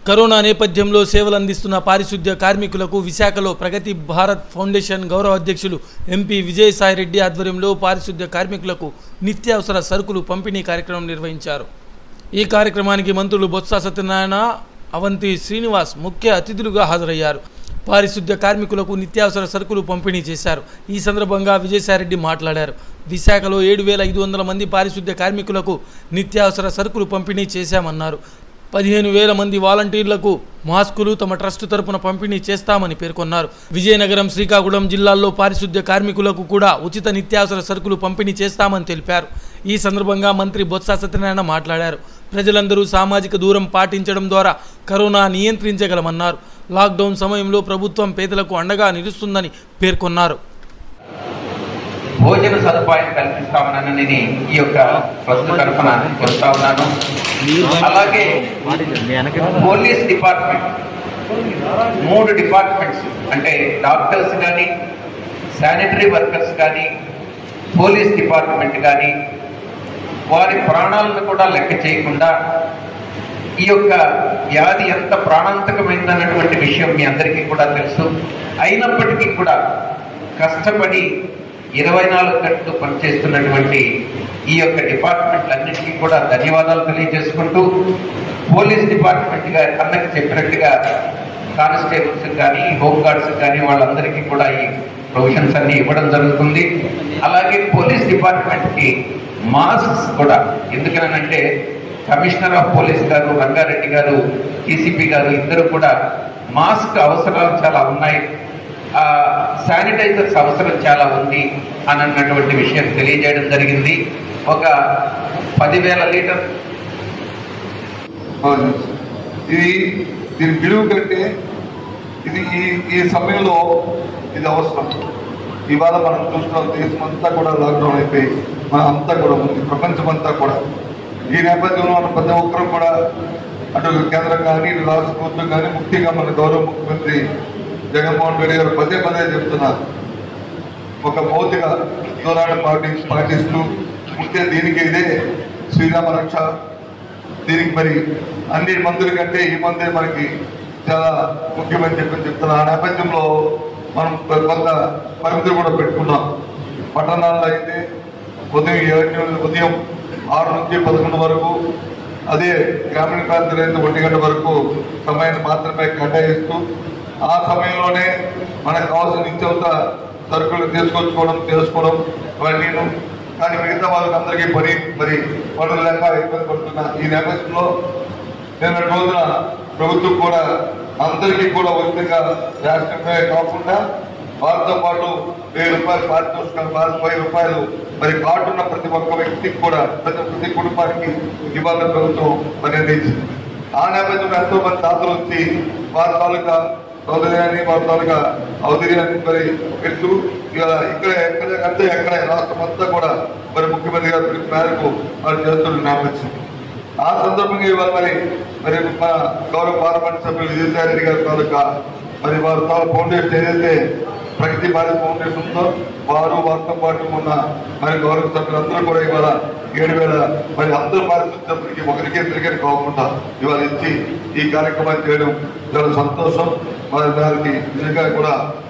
Corona నేపథ్యంలో సేవలు అందిస్తున్న పారిశుద్ధ్య కార్మికులకు విశాఖలో ప్రగతి భారత్ ఫౌండేషన్ గౌరవ అధ్యక్షులు ఎంపీ విజయసాయిరెడ్డి ఆధ్వర్యంలో పారిశుద్ధ్య కార్మికులకు నిత్యావసర సరుకులు పంపిణీ కార్యక్రమం నిర్వహించారు ఈ కార్యక్రమానికి మంత్రులు బొత్స సత్యనారాయణ అవంతి శ్రీనివాస్ ముఖ్య అతిథులుగా హాజరయ్యారు పారిశుద్ధ్య కార్మికులకు నిత్యావసర సరుకులు పంపిణీ చేశారు ఈ సందర్భంగా విజయసాయిరెడ్డి మాట్లాడారు విశాఖలో ఏడు వేల ఐదు వందల మంది పారిశుద్ధ్య కార్మికులకు నిత్యావసర సరుకులు పంపిణీ చేశామన్నారు పదిహేను వేల మంది వాలంటీర్లకు మాస్కులు తమ ట్రస్ట్ తరపున పంపిణీ చేస్తామని పేర్కొన్నారు విజయనగరం శ్రీకాకుళం జిల్లాల్లో పారిశుద్ధ్య కార్మికులకు కూడా ఉచిత నిత్యావసర సరుకులు పంపిణీ చేస్తామని తెలిపారు ఈ సందర్భంగా మంత్రి బొత్స సత్యనారాయణ మాట్లాడారు ప్రజలందరూ సామాజిక దూరం పాటించడం ద్వారా కరోనా నియంత్రించగలమన్నారు లాక్డౌన్ సమయంలో ప్రభుత్వం పేదలకు అండగా నిలుస్తుందని పేర్కొన్నారు భోజన సదుపాయం కల్పిస్తామని నేను ఈ యొక్క ట్రస్ట్ తరఫున చెప్తా ఉన్నాను అలాగే పోలీస్ డిపార్ట్మెంట్ మూడు డిపార్ట్మెంట్స్ అంటే డాక్టర్స్ కానీ శానిటరీ వర్కర్స్ కానీ పోలీస్ డిపార్ట్మెంట్ కానీ వారి ప్రాణాలను కూడా లెక్క చేయకుండా ఈ యొక్క వ్యాధి ఎంత ప్రాణాంతకమైందన్నటువంటి విషయం మీ అందరికీ కూడా తెలుసు అయినప్పటికీ కూడా కష్టపడి ఇరవై నాలుగు గంటలు పనిచేస్తున్నటువంటి ఈ యొక్క డిపార్ట్మెంట్లన్నింటికీ కూడా ధన్యవాదాలు తెలియజేసుకుంటూ పోలీస్ డిపార్ట్మెంట్ గా అన్నకి చెప్పినట్టుగా కానిస్టేబుల్స్ కానీ హోంగార్డ్స్ కానీ వాళ్ళందరికీ కూడా ఈ ప్రొవిజన్స్ అన్ని ఇవ్వడం జరుగుతుంది అలాగే పోలీస్ డిపార్ట్మెంట్ కి మాస్క్స్ కూడా ఎందుకనంటే కమిషనర్ ఆఫ్ పోలీస్ గారు రంగారెడ్డి గారు టీసీపీ గారు ఇద్దరు కూడా మాస్క్ అవసరాలు చాలా ఉన్నాయి ఆ, శానిటైజర్స్ అవసరం చాలా ఉంది అని అన్నటువంటి విషయం తెలియజేయడం జరిగింది ఒక పదివేల లీటర్ అవును. ఇది దీని విలువ కంటే ఇది ఈ ఈ సమయంలో ఇది అవసరం ఇవాళ మనం చూస్తున్నాం దేశం అంతా కూడా లాక్డౌన్ అయిపోయి మన అంతా కూడా ఉంది ప్రపంచం అంతా కూడా ఈ నేపథ్యంలో మన ప్రతి ఒక్కరూ కూడా అటు కేంద్రం కానీ ఇటు రాష్ట్ర ప్రభుత్వం కానీ ముఖ్యంగా మన గౌరవ ముఖ్యమంత్రి జగన్మోహన్ రెడ్డి గారు పదే పదే చెప్తున్నారు ఒక భౌతిక దూరాన్ని పాటి పాటిస్తూ ఉంటే దీనికి ఇదే శ్రీరామ రక్ష దీనికి మరి అన్ని మందుల కంటే ఈ మందే మనకి చాలా ముఖ్యమని చెప్పి చెప్తున్నా ఆ నేపథ్యంలో మనం కొంత పరిమితులు కూడా పెట్టుకున్నాం పట్టణాల్లో అయితే ఉదయం ఏడు ఉదయం ఆరు నుంచి పదకొండు వరకు అదే గ్రామీణ ప్రాంతాలు అయితే ఒంటి గంట వరకు సమయాన్ని మాత్రమే కేటాయిస్తూ ఆ సమయంలోనే మనకు కావాల్సిన నిత్యవత సరుకులు తీసుకొచ్చుకోవడం చేసుకోవడం అవన్నీ కానీ మిగతా వాళ్ళకి అందరికీ పని మరి పనులు లేక ఇబ్బంది పడుతున్న ఈ నేపథ్యంలో నిన్న రోజున ప్రభుత్వం కూడా అందరికీ కూడా ఉచితంగా రాష్ట్రమే కాకుండా వారితో పాటు వెయ్యి రూపాయలు పారితోషికాలు వారి వెయ్యి రూపాయలు మరి కార్డున్న ప్రతి ఒక్క వ్యక్తికి కూడా ప్రతి ప్రతి కుటుంబానికి ఇవ్వాలని ప్రభుత్వం మరి అందించింది ఆ నేపథ్యంలో ఎంతో మంది తాతలు వచ్చి వారి తాలూకా సౌదర్యాన్ని వారి తాలూకా ఔదర్యాన్ని మరి పెడుతూ ఇక ఇక్కడ ఎక్కడ అంటే ఎక్కడ రాష్ట్రం అంతా కూడా మరి ముఖ్యమంత్రి గారి పిలుపు మేరకు వారు చేస్తున్న నేపథ్యం ఆ సందర్భంగా ఇవాళ మరి మరి మన గౌరవ పార్లమెంట్ సభ్యులు విజయసాయి రెడ్డి గారి తాలూకా మరి వారి తాలూకా ఫౌండేషన్ ఏదైతే ప్రగతి భారత్ ఫౌండేషన్ ఉందో వారు వారితో పాటు ఉన్న మరి గౌరవ సభ్యులందరూ కూడా ఇవాళ ఏడు వేల మరి అందరూ పారిశుద్ధ్యప్పటికి ఒకరికి ఇద్దరికీ కాకుండా ఇవాళ ఇచ్చి ఈ కార్యక్రమాన్ని చేయడం చాలా సంతోషం మరి దానికి నిజంగా కూడా